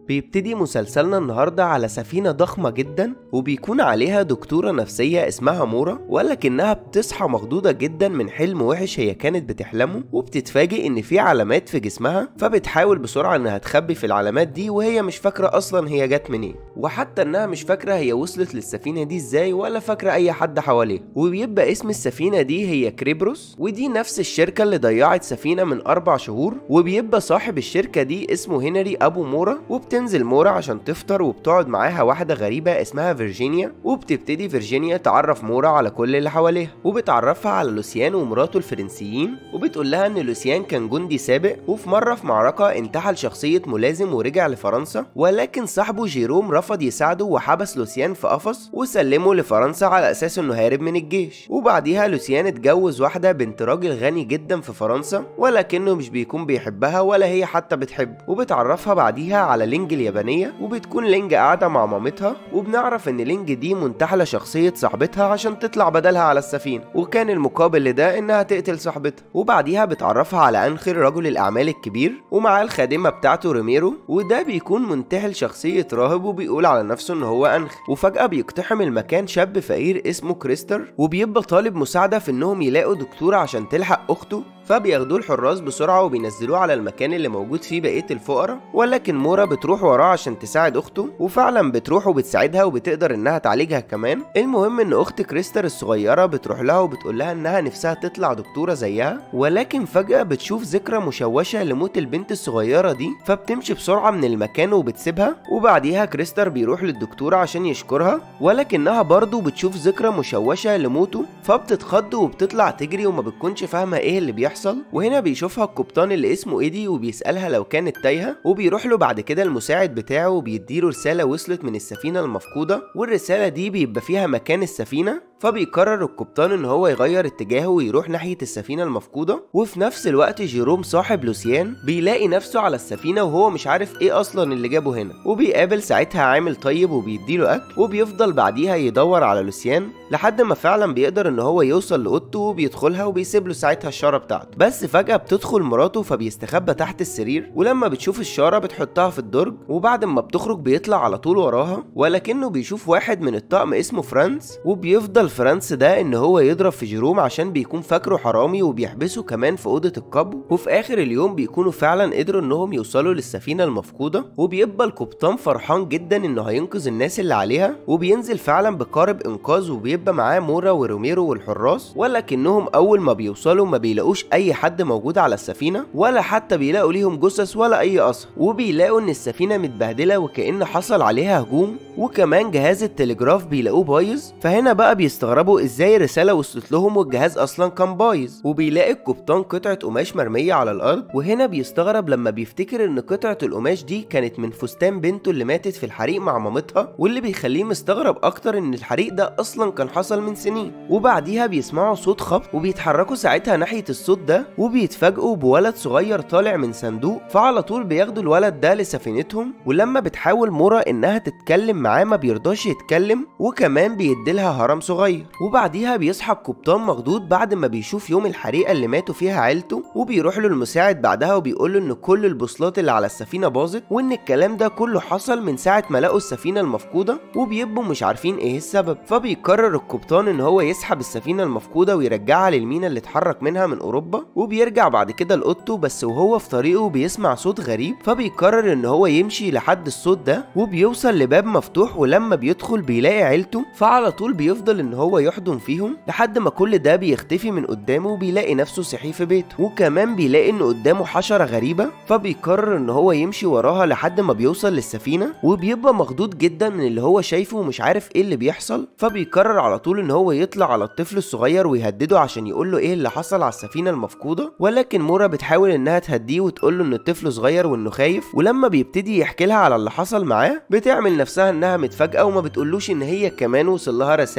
بيبتدي مسلسلنا النهاردة على سفينة ضخمة جدا وبيكون عليها دكتورة نفسية اسمها مورا ولكنها بتصحى مخضوضة جدا من حلم وحش هي كانت بتحلمه وبتتفاجئ ان في علامات في جسمها فبتحاول بسرعة انها تخبي في العلامات دي وهي مش فاكرة اصلا هي جت منين وحتى انها مش فاكرة هي وصلت للسفينة دي ازاي ولا فاكرة اي حد حواليها وبيبقى اسم السفينة دي هي كريبروس ودي نفس الشركة اللي ضيعت سفينة من اربع شهور وبيبقى صاحب الشركة دي اسمه هنري ابو مورا وبتنزل مورا عشان تفطر وبتقعد معاها واحدة غريبة اسمها فيرجينيا وبتبتدي فيرجينيا تعرف مورا على كل اللي حواليها وبتعرفها على لوسيان ومراته الفرنسيين وبتقول لها ان لوسيان كان جندي سابق وفي مرة في معركة انتحل شخصية ملازم ورجع لفرنسا ولكن صاحبه جيروم رفض يساعده وحبس لوسيان في قفص وسلمه لفرنسا على اساس انه هارب من الجيش وبعديها لوسيان اتجوز واحدة بنت راجل غني جدا في فرنسا ولكنه مش بيكون بيحبها ولا هي حتى بتحبه وبتعرفها بعديها على لينج اليابانية وبتكون لينج قاعدة مع مامتها وبنعرف ان لينج دي منتحلة شخصية صاحبتها عشان تطلع بدلها على السفينة وكان المقابل لده انها تقتل صاحبتها وبعديها بتعرفها على انخر رجل الاعمال الكبير ومعاه الخادمة بتاعته ريميرو وده بيكون منتحل شخصية راهب وبيقول على نفسه ان هو انخ وفجأة بيقتحم المكان شاب فقير اسمه كريستر وبيبقى طالب مساعدة في انهم يلاقوا دكتورة عشان تلحق اخته فبياخدوه الحراس بسرعة وبينزلوه على المكان اللي موجود فيه بقية الفقراء ولكن مورا بتروح وراه عشان تساعد أخته وفعلا بتروح وبتساعدها وبتقدر إنها تعالجها كمان المهم إن أخت كريستر الصغيرة بتروح لها وبتقول لها إنها نفسها تطلع دكتورة زيها ولكن فجأة بتشوف ذكرى مشوشة لموت البنت الصغيرة دي فبتمشي بسرعة من المكان وبتسيبها وبعديها كريستر بيروح للدكتورة عشان يشكرها ولكنها برضه بتشوف ذكرى مشوشة لموته فبتتخض وبتطلع تجري وما بتكونش فاهمة إيه اللي بيحصل بيحصل وهنا بيشوفها القبطان اللي اسمه ايدي وبيسألها لو كانت تايهة وبيروح له بعد كده المساعد بتاعه وبيديله رسالة وصلت من السفينة المفقودة والرسالة دي بيبقى فيها مكان السفينة فبيقرر القبطان ان هو يغير اتجاهه ويروح ناحية السفينة المفقودة وفي نفس الوقت جيروم صاحب لوسيان بيلاقي نفسه على السفينة وهو مش عارف ايه اصلا اللي جابه هنا وبيقابل ساعتها عامل طيب وبيديله اكل وبيفضل بعديها يدور على لوسيان لحد ما فعلا بيقدر ان هو يوصل لاوضته وبيدخلها وبيسيب له ساعتها الشارة بتاعته بس فجأة بتدخل مراته فبيستخبى تحت السرير ولما بتشوف الشارة بتحطها في الدرج وبعد ما بتخرج بيطلع على طول وراها ولكنه بيشوف واحد من الطقم اسمه فرانس وبيفضل فرانس ده ان هو يضرب في جيروم عشان بيكون فاكره حرامي وبيحبسه كمان في اوضه القبو وفي اخر اليوم بيكونوا فعلا قدروا انهم يوصلوا للسفينه المفقوده وبيبقى القبطان فرحان جدا انه هينقذ الناس اللي عليها وبينزل فعلا بقارب انقاذ وبيبقى معاه مورا وروميرو والحراس ولكنهم اول ما بيوصلوا ما بيلاقوش اي حد موجود على السفينه ولا حتى بيلاقوا ليهم جثث ولا اي اثر وبيلاقوا ان السفينه متبهدله وكأن حصل عليها هجوم وكمان جهاز التلجراف بيلاقوه بايظ فهنا بقى بيستغربوا ازاي الرساله وصلت لهم والجهاز اصلا كان بايظ وبيلاقي القبطان قطعه قماش مرميه على الارض وهنا بيستغرب لما بيفتكر ان قطعه القماش دي كانت من فستان بنته اللي ماتت في الحريق مع مامتها واللي بيخليه مستغرب اكتر ان الحريق ده اصلا كان حصل من سنين وبعديها بيسمعوا صوت خبط وبيتحركوا ساعتها ناحيه الصوت ده وبيتفاجئوا بولد صغير طالع من صندوق فعلى طول بياخدوا الولد ده لسفينتهم ولما بتحاول مورا انها تتكلم معاه ما بيرضاش يتكلم وكمان بيديلها هرم صغير وبعديها بيصحى القبطان مخضوض بعد ما بيشوف يوم الحريقه اللي ماتوا فيها عيلته وبيروح له المساعد بعدها وبيقول له ان كل البوصلات اللي على السفينه باظت وان الكلام ده كله حصل من ساعه ما لقوا السفينه المفقوده وبيبقوا مش عارفين ايه السبب فبيقرر القبطان ان هو يسحب السفينه المفقوده ويرجعها للمينا اللي اتحرك منها من اوروبا وبيرجع بعد كده لاوضته بس وهو في طريقه بيسمع صوت غريب فبيقرر ان هو يمشي لحد الصوت ده وبيوصل لباب مفتوح ولما بيدخل بيلاقي عيلته فعلى طول بيفضل ان هو يحضن فيهم لحد ما كل ده بيختفي من قدامه وبيلاقي نفسه صحي في بيته وكمان بيلاقي ان قدامه حشرة غريبة فبيقرر ان هو يمشي وراها لحد ما بيوصل للسفينة وبيبقى مخضوض جدا من اللي هو شايفه ومش عارف ايه اللي بيحصل فبيقرر على طول ان هو يطلع على الطفل الصغير ويهدده عشان يقول له ايه اللي حصل على السفينة المفقودة ولكن مورا بتحاول انها تهديه وتقول له ان الطفل صغير وانه خايف ولما بيبتدي يحكي لها على اللي حصل معاه بتعمل نفسها انها متفاجئة وما بتقولوش ان هي كمان وصل لها رسايل وشافت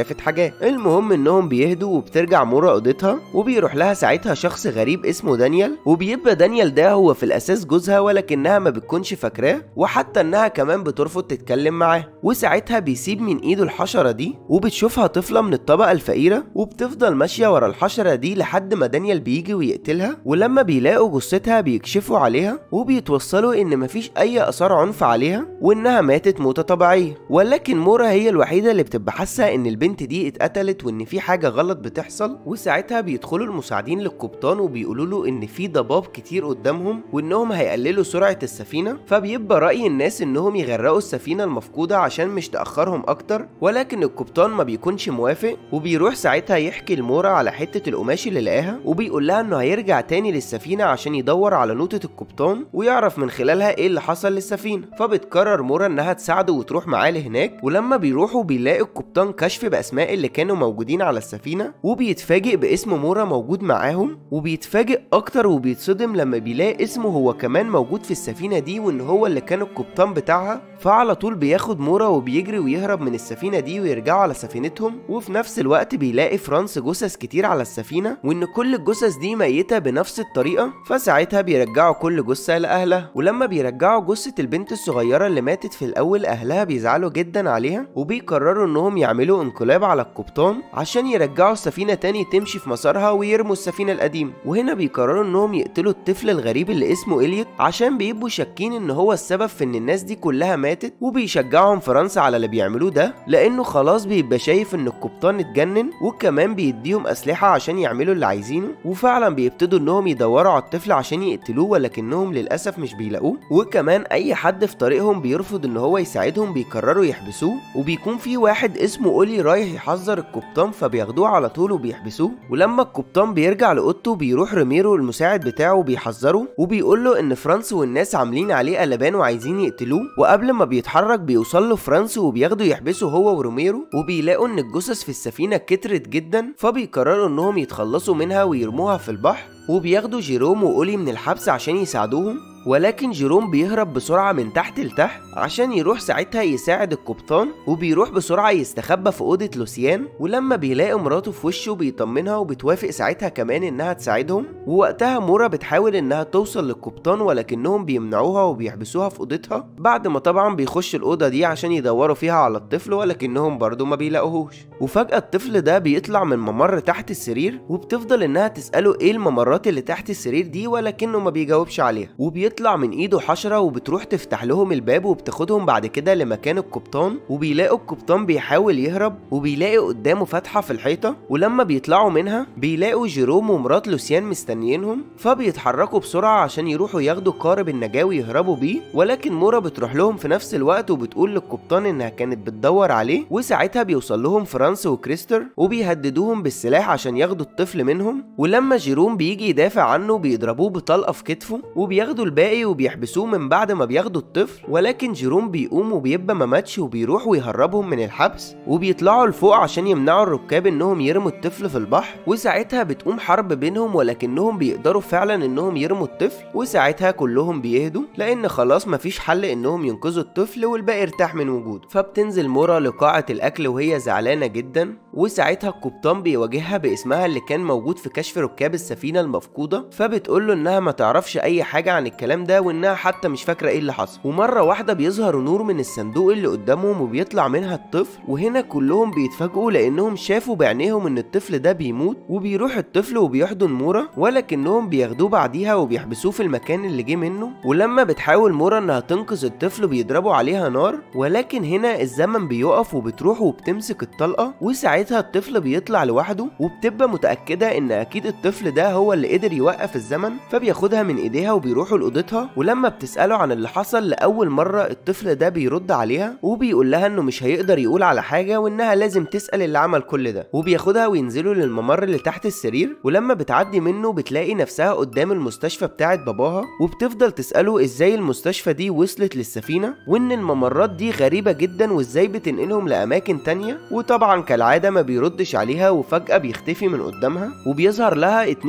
شافت حاجات المهم انهم بيهدوا وبترجع مورا اوضتها وبيروح لها ساعتها شخص غريب اسمه دانيال وبيبقى دانيال ده هو في الاساس جوزها ولكنها ما بتكونش فاكراه وحتى انها كمان بترفض تتكلم معاه وساعتها بيسيب من ايده الحشره دي وبتشوفها طفله من الطبقه الفقيره وبتفضل ماشيه ورا الحشره دي لحد ما دانيال بيجي ويقتلها ولما بيلاقوا جثتها بيكشفوا عليها وبيتوصلوا ان مفيش اي اثار عنف عليها وانها ماتت موتة طبيعية ولكن مورا هي الوحيدة اللي بتبقى حاسة ان البنت دي اتقتلت وان في حاجة غلط بتحصل وساعتها بيدخلوا المساعدين للقبطان وبيقولوا له ان في ضباب كتير قدامهم وانهم هيقللوا سرعة السفينة فبيبقى رأي الناس انهم يغرقوا السفينة المفقودة عشان مش تأخرهم اكتر ولكن القبطان ما بيكونش موافق وبيروح ساعتها يحكي لمورا على حتة القماش اللي لقاها وبيقول لها انه هيرجع تاني للسفينة عشان يدور على نوتة القبطان ويعرف من خلالها ايه اللي حصل للسفينة فبتقرر مورا انها تساعده وتروح معاه لهناك ولما بيروحوا بيلاقي القبطان كشف باسماء اللي كانوا موجودين على السفينة وبيتفاجئ باسم مورا موجود معاهم وبيتفاجئ اكتر وبيتصدم لما بيلاقي اسمه هو كمان موجود في السفينة دي وان هو اللي كان القبطان بتاعها فعلى طول بياخد مورا وبيجري ويهرب من السفينة دي ويرجعوا على سفينتهم وفي نفس الوقت بيلاقي فرانس جثث كتير على السفينة وان كل الجثث دي ميتة بنفس الطريقة فساعتها بيرجعوا كل جثة لأهلها ولما بيرجعوا جثة البنت الصغيرة اللي ماتت في الأول أهلها بيزعلوا جدا عليها وبيقرروا إنهم يعملوا انقلاب على القبطان عشان يرجعوا السفينة تاني تمشي في مسارها ويرموا السفينة القديمة وهنا بيقرروا إنهم يقتلوا الطفل الغريب اللي اسمه إليوت عشان بيبقوا شاكين إن هو السبب في إن الناس دي كلها ماتت وبيشجعهم فرنسا على اللي بيعملوه ده لأنه خلاص بيبقى شايف إن القبطان اتجنن وكمان بيديهم أسلحة عشان يعملوا اللي عايزينه وفعلا بيبتدوا إنهم يدوروا على الطفل عشان يقتلوه ولكنهم للأسف مش بيلاقوه وكمان أي حد في طريقهم بيرفض إن هو يساعدهم بيقرروا يحبسوه وبيكون في واحد اسمه أولي رايح يحذر القبطان فبياخدوه على طول وبيحبسوه ولما القبطان بيرجع لأوضته بيروح ريميرو المساعد بتاعه وبيحذره وبيقول له إن فرانس والناس عاملين عليه قلبان وعايزين يقتلوه وقبل ما بيتحرك بيوصل له فرانس وبياخدوا يحبسه هو وروميرو وبيلاقوا إن الجثث في السفينة كترت جدا فبيقرروا إنهم يتخلصوا منها ويرموها في البحر وبياخدوا جيروم وأولي من الحبس عشان يساعدوهم ولكن جيروم بيهرب بسرعة من تحت لتحت عشان يروح ساعتها يساعد القبطان وبيروح بسرعة يستخبى في أوضة لوسيان ولما بيلاقي مراته في وشه بيطمنها وبتوافق ساعتها كمان إنها تساعدهم ووقتها مورا بتحاول إنها توصل للقبطان ولكنهم بيمنعوها وبيحبسوها في أوضتها بعد ما طبعا بيخش الأوضة دي عشان يدوروا فيها على الطفل ولكنهم برضه ما بيلاقوهوش وفجأة الطفل ده بيطلع من ممر تحت السرير وبتفضل إنها تسأله إيه الممرات اللي تحت السرير دي ولكنه ما بيجاوبش عليها وبيطلع من إيده حشرة وبتروح تفتح لهم الباب وبتاخدهم بعد كده لمكان القبطان وبيلاقوا القبطان بيحاول يهرب وبيلاقي قدامه فتحة في الحيطة ولما بيطلعوا منها بيلاقوا جيروم ومرات لوسيان مستنيينهم فبيتحركوا بسرعة عشان يروحوا ياخدوا قارب النجاة ويهربوا بيه ولكن مورا بتروح لهم في نفس الوقت وبتقول للقبطان إنها كانت بتدور عليه وساعتها بيوصل لهم فرانس وكريستر وبيهددوهم بالسلاح عشان ياخدوا الطفل منهم ولما جيروم بيجي يدافع عنه بيضربوه بطلقة في كتفه وبياخدوا الباقي وبيحبسوه من بعد ما بياخدوا الطفل ولكن جيروم بيقوم وبيبقى ما ماتش وبيروح ويهربهم من الحبس وبيطلعوا لفوق عشان يمنعوا الركاب انهم يرموا الطفل في البحر وساعتها بتقوم حرب بينهم ولكنهم بيقدروا فعلا انهم يرموا الطفل وساعتها كلهم بيهدوا لان خلاص مفيش حل انهم ينقذوا الطفل والباقي ارتاح من وجوده فبتنزل مورا لقاعة الاكل وهي زعلانة جدا وساعتها القبطان بيواجهها باسمها اللي كان موجود في كشف ركاب السفينة المفقودة فبتقول له انها ما تعرفش اي حاجة عن الكلام ده وانها حتى مش فاكرة ايه اللي حصل ومرة واحدة بيظهر نور من الصندوق اللي قدامهم وبيطلع منها الطفل وهنا كلهم بيتفاجئوا لانهم شافوا بعينيهم ان الطفل ده بيموت وبيروح الطفل وبيحضن مورا ولكنهم بياخدوه بعديها وبيحبسوه في المكان اللي جه منه ولما بتحاول مورا انها تنقذ الطفل بيضربوا عليها نار ولكن هنا الزمن بيقف وبتروح وبتمسك الطلقة وساعتها الطفل بيطلع لوحده وبتبقى متأكدة ان اكيد الطفل ده هو اللي قدر يوقف الزمن فبياخدها من ايديها وبيروحوا لأوضتها ولما بتسأله عن اللي حصل لأول مرة الطفل ده بيرد عليها وبيقول لها انه مش هيقدر يقول على حاجة وانها لازم تسأل اللي عمل كل ده وبياخدها وينزلوا للممر اللي تحت السرير ولما بتعدي منه بتلاقي نفسها قدام المستشفى بتاعت باباها وبتفضل تسأله ازاي المستشفى دي وصلت للسفينة وان الممرات دي غريبة جدا وازاي بتنقلهم لأماكن تانية وطبعا كالعادة ما بيردش عليها وفجأة بيختفي من قدامها وبيظهر لها اتنين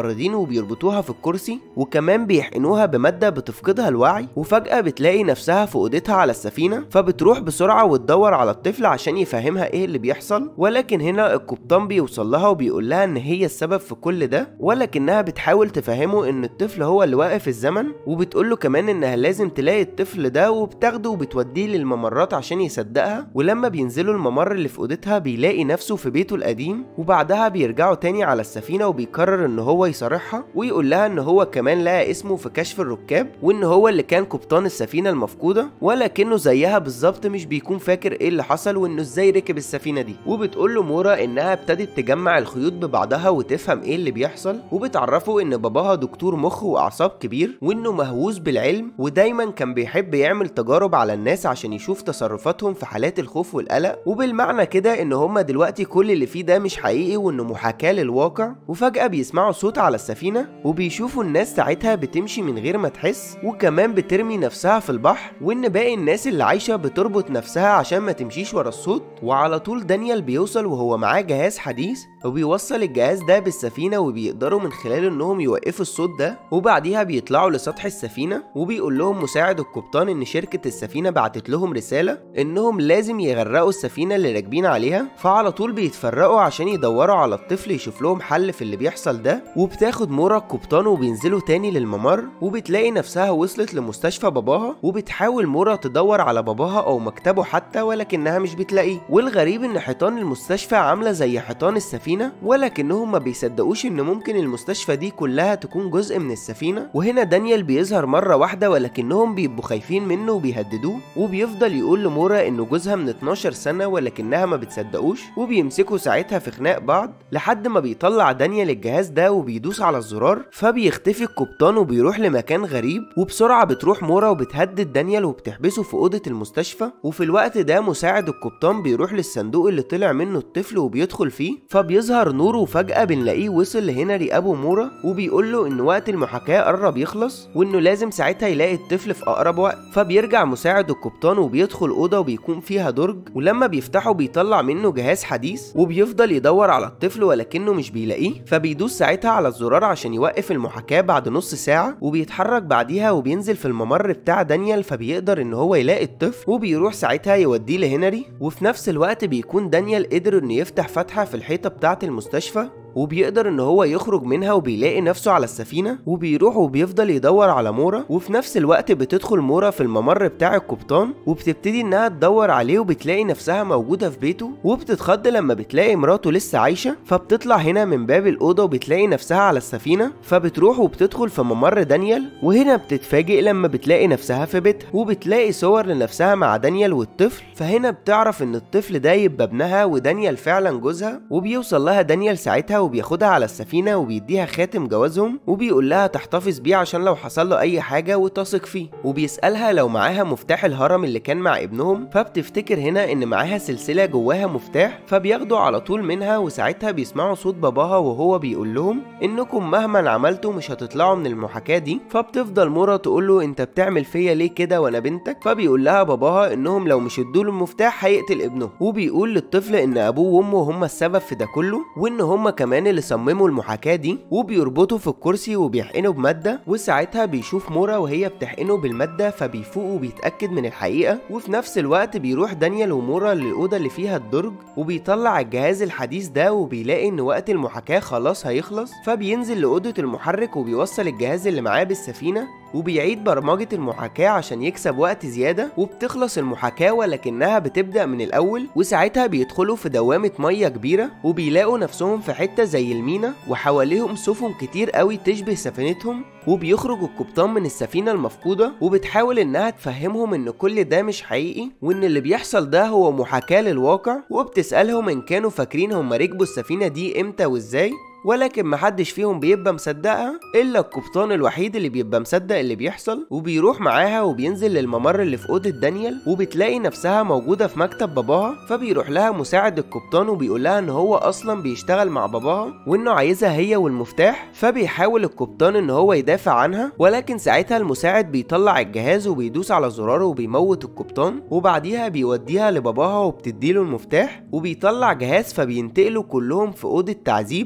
الممرضين وبيربطوها في الكرسي وكمان بيحقنوها بمادة بتفقدها الوعي وفجأة بتلاقي نفسها في أوضتها على السفينة فبتروح بسرعة وتدور على الطفل عشان يفهمها ايه اللي بيحصل ولكن هنا القبطان بيوصل لها وبيقول لها ان هي السبب في كل ده ولكنها بتحاول تفهمه ان الطفل هو اللي واقف الزمن وبتقول له كمان انها لازم تلاقي الطفل ده وبتاخده وبتوديه للممرات عشان يصدقها ولما بينزلوا الممر اللي في اوضتها بيلاقي نفسه في بيته القديم وبعدها بيرجعوا تاني على السفينة وبيقرر ان هو يصارحها ويقول لها ان هو كمان لقى اسمه في كشف الركاب وان هو اللي كان قبطان السفينة المفقودة ولكنه زيها بالظبط مش بيكون فاكر ايه اللي حصل وانه ازاي ركب السفينة دي وبتقول له مورا انها ابتدت تجمع الخيوط ببعضها وتفهم ايه اللي بيحصل وبتعرفه ان باباها دكتور مخ واعصاب كبير وانه مهووس بالعلم ودايما كان بيحب يعمل تجارب على الناس عشان يشوف تصرفاتهم في حالات الخوف والقلق وبالمعنى كده ان هما دلوقتي كل اللي فيه ده مش حقيقي وانه محاكاة للواقع وفجأة بيسمعوا صوت على السفينة وبيشوفوا الناس ساعتها بتمشي من غير ما تحس وكمان بترمي نفسها في البحر وان باقي الناس اللي عايشة بتربط نفسها عشان ما تمشيش ورا الصوت وعلى طول دانيال بيوصل وهو معاه جهاز حديث وبيوصل الجهاز ده بالسفينة وبيقدروا من خلاله انهم يوقفوا الصوت ده وبعديها بيطلعوا لسطح السفينة وبيقول لهم مساعد القبطان ان شركة السفينة بعتت لهم رسالة انهم لازم يغرقوا السفينة اللي راكبين عليها فعلى طول بيتفرقوا عشان يدوروا على الطفل يشوف لهم حل في اللي بيحصل ده وبتاخد مورا القبطان وبينزلوا تاني للممر وبتلاقي نفسها وصلت لمستشفى باباها وبتحاول مورا تدور على باباها او مكتبه حتى ولكنها مش بتلاقيه والغريب ان حيطان المستشفى عاملة زي حيطان السفينة ولكنهم ما بيصدقوش ان ممكن المستشفى دي كلها تكون جزء من السفينة وهنا دانيال بيظهر مرة واحدة ولكنهم بيبقوا خايفين منه وبيهددوه وبيفضل يقول لمورا انه جوزها من 12 سنة ولكنها ما بتصدقوش وبيمسكوا ساعتها في خناق بعض لحد ما بيطلع دانيال الجهاز ده وبيدوس على الزرار فبيختفي القبطان وبيروح لمكان غريب وبسرعة بتروح مورا وبتهدد دانيال وبتحبسه في أوضة المستشفى وفي الوقت ده مساعد القبطان بيروح للصندوق اللي طلع منه الطفل وبيدخل فيه فبيظهر نور وفجأة بنلاقيه وصل لهنري أبو مورا وبيقول له إن وقت المحاكاة قرب يخلص وإنه لازم ساعتها يلاقي الطفل في أقرب وقت فبيرجع مساعد القبطان وبيدخل أوضة وبيكون فيها درج ولما بيفتحه بيطلع منه جهاز حديث وبيفضل يدور على الطفل ولكنه مش بيلاقيه فبيدوس ساعتها على الزرار عشان يوقف المحاكاة بعد نص ساعة وبيتحرك بعديها وبينزل في الممر بتاع دانيال فبيقدر ان هو يلاقي الطفل وبيروح ساعتها يوديه لهنري وفي نفس الوقت بيكون دانيال قدر انه يفتح فتحة في الحيطة بتاعة المستشفى وبيقدر ان هو يخرج منها وبيلاقي نفسه على السفينة وبيروح وبيفضل يدور على مورا وفي نفس الوقت بتدخل مورا في الممر بتاع القبطان وبتبتدي انها تدور عليه وبتلاقي نفسها موجودة في بيته وبتتخض لما بتلاقي مراته لسه عايشة فبتطلع هنا من باب الأوضة وبتلاقي نفسها على السفينة فبتروح وبتدخل في ممر دانيال وهنا بتتفاجئ لما بتلاقي نفسها في بيتها وبتلاقي صور لنفسها مع دانيال والطفل فهنا بتعرف ان الطفل ده يبقى ابنها ودانيال فعلا جوزها وبيوصل لها دانيال ساعتها وبياخدها على السفينة وبيديها خاتم جوازهم وبيقول لها تحتفظ بيه عشان لو حصل له أي حاجة وتثق فيه وبيسألها لو معاها مفتاح الهرم اللي كان مع ابنهم فبتفتكر هنا إن معاها سلسلة جواها مفتاح فبياخدوا على طول منها وساعتها بيسمعوا صوت باباها وهو بيقول لهم إنكم مهما عملتوا مش هتطلعوا من المحاكاة دي فبتفضل مورا تقول له أنت بتعمل فيا ليه كده وأنا بنتك فبيقول لها باباها إنهم لو مش ادوله المفتاح هيقتل ابنه وبيقول للطفل إن أبوه وأمه هما السبب في ده كله وإن هما كمان اللي صمموا المحاكاة دي وبيربطوا في الكرسي وبيحقنوا بمادة وساعتها بيشوف مورا وهي بتحقنه بالمادة فبيفوق وبيتأكد من الحقيقة وفي نفس الوقت بيروح دانيال ومورا للأوضة اللي فيها الدرج وبيطلع الجهاز الحديث ده وبيلاقي إن وقت المحاكاة خلاص هيخلص فبينزل لأوضة المحرك وبيوصل الجهاز اللي معاه بالسفينة وبيعيد برمجة المحاكاة عشان يكسب وقت زيادة وبتخلص المحاكاة ولكنها بتبدأ من الأول وساعتها بيدخلوا في دوامة مية كبيرة وبيلاقوا نفسهم في حتة زي المينا وحواليهم سفن كتير قوي تشبه سفينتهم وبيخرج القبطان من السفينة المفقودة وبتحاول إنها تفهمهم إن كل ده مش حقيقي وإن اللي بيحصل ده هو محاكاة للواقع وبتسألهم إن كانوا فاكرين هما ركبوا السفينة دي إمتى وإزاي ولكن محدش فيهم بيبقى مصدقها الا القبطان الوحيد اللي بيبقى مصدق اللي بيحصل وبيروح معاها وبينزل للممر اللي في اوضه دانيال وبتلاقي نفسها موجوده في مكتب باباها فبيروح لها مساعد القبطان وبيقول لها ان هو اصلا بيشتغل مع باباها وانه عايزها هي والمفتاح فبيحاول القبطان ان هو يدافع عنها ولكن ساعتها المساعد بيطلع الجهاز وبيدوس على زراره وبيموت القبطان وبعديها بيوديها لباباها وبتديله المفتاح وبيطلع جهاز فبينتقلوا كلهم في اوضه تعذيب وبيحقنوا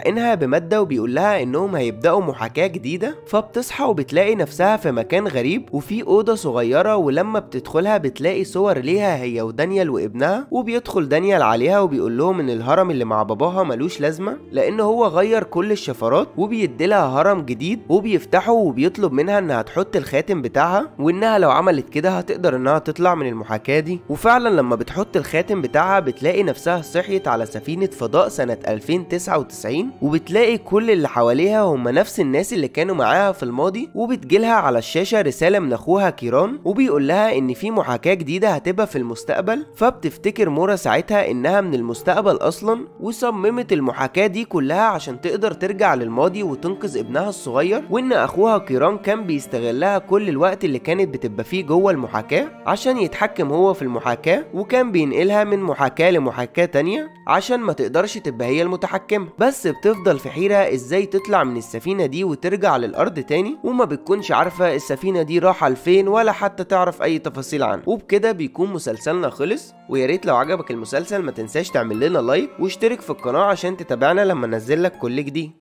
وبيحقنها بمادة وبيقول لها انهم هيبدأوا محاكاة جديدة فبتصحى وبتلاقي نفسها في مكان غريب وفي أوضة صغيرة ولما بتدخلها بتلاقي صور ليها هي ودانيال وابنها وبيدخل دانيال عليها وبيقول لهم ان الهرم اللي مع باباها ملوش لازمة لان هو غير كل الشفرات وبيديلها هرم جديد وبيفتحه وبيطلب منها انها تحط الخاتم بتاعها وانها لو عملت كده هتقدر انها تطلع من المحاكاة دي وفعلا لما بتحط الخاتم بتاعها بتلاقي نفسها صحيت على سفينة فضاء سنة 2099 وبتلاقي كل اللي حواليها هم نفس الناس اللي كانوا معاها في الماضي وبتجيلها على الشاشة رسالة من اخوها كيران وبيقول لها ان في محاكاة جديدة هتبقى في المستقبل فبتفتكر مورا ساعتها انها من المستقبل اصلا وصممت المحاكاة دي كلها عشان تقدر ترجع للماضي وتنقذ ابنها الصغير وان اخوها كيران كان بيستغلها كل الوقت اللي كانت بتبقى فيه جوه المحاكاة عشان يتحكم هو في المحاكاة وكان بينقلها من محاكاة لمحاكاة تانية عشان ما تقدرش تبقى هي المتحكمة بس بتفضل في حيرة ازاي تطلع من السفينة دي وترجع للأرض تاني وما بتكونش عارفة السفينة دي رايحة لفين ولا حتى تعرف أي تفاصيل عنها وبكده بيكون مسلسلنا خلص ويا ريت لو عجبك المسلسل ما تنساش تعمل لنا لايك واشترك في القناة عشان تتابعنا لما ننزل لك كل جديد